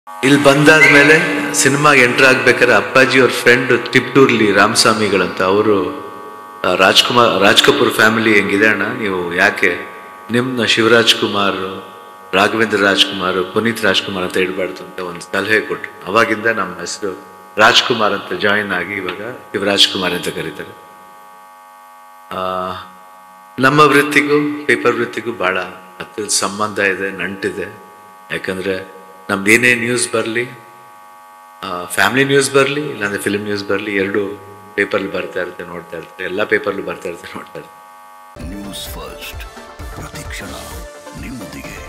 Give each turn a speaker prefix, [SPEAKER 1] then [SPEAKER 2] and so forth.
[SPEAKER 1] ಇಲ್ಲಿ ಬಂದಾದ್ಮೇಲೆ ಸಿನಿಮಾಗೆ ಎಂಟರ್ ಆಗ್ಬೇಕಾದ್ರೆ ಅಪ್ಪಾಜಿ ಅವ್ರ ಫ್ರೆಂಡ್ ತಿಪ್ಟೂರ್ಲಿ ರಾಮಸ್ವಾಮಿಗಳಂತ ಅವರು ರಾಜ್ಕುಮಾರ್ ರಾಜ್ ಕಪೂರ್ ಫ್ಯಾಮಿಲಿ ಹೆಂಗಿದೆ ಅಣ್ಣ ನೀವು ಯಾಕೆ ನಿಮ್ನ ಶಿವರಾಜ್ ಕುಮಾರ್ ರಾಘವೇಂದ್ರ ರಾಜ್ಕುಮಾರ್ ಪುನೀತ್ ರಾಜ್ಕುಮಾರ್ ಅಂತ ಇಡಬಾರ್ದು ಅಂತ ಒಂದು ಸಲಹೆ ಕೊಟ್ರು ಅವಾಗಿಂದ ನಮ್ಮ ಹೆಸರು ರಾಜ್ಕುಮಾರ್ ಅಂತ ಜಾಯಿನ್ ಆಗಿ ಇವಾಗ ಶಿವರಾಜ್ ಕುಮಾರ್ ಅಂತ ಕರೀತಾರೆ ಆ, ನಮ್ಮ ವೃತ್ತಿಗೂ ಪೇಪರ್ ವೃತ್ತಿಗೂ ಭಾಳ ಹತ್ತಿರ ಸಂಬಂಧ ಇದೆ ನಂಟಿದೆ ಯಾಕಂದ್ರೆ ನಮ್ದು ಏನೇ ನ್ಯೂಸ್ ಬರಲಿ ಫ್ಯಾಮಿಲಿ ನ್ಯೂಸ್ ಬರಲಿ ಇಲ್ಲಾಂದ್ರೆ ಫಿಲ್ಮ್ ನ್ಯೂಸ್ ಬರಲಿ ಎರಡು ಪೇಪರ್ಲಿ ಬರ್ತಾ ಇರುತ್ತೆ ನೋಡ್ತಾ ಇರ್ತಾರೆ ಎಲ್ಲ ಪೇಪರ್ಲು ಬರ್ತಾ ಇರುತ್ತೆ ನೋಡ್ತಾ ಇರ್ತಾರೆ
[SPEAKER 2] ನ್ಯೂಸ್ ಫಸ್ಟ್ ಪ್ರತಿಕ್ಷಣ ನಿಮ್ಮೊಂದಿಗೆ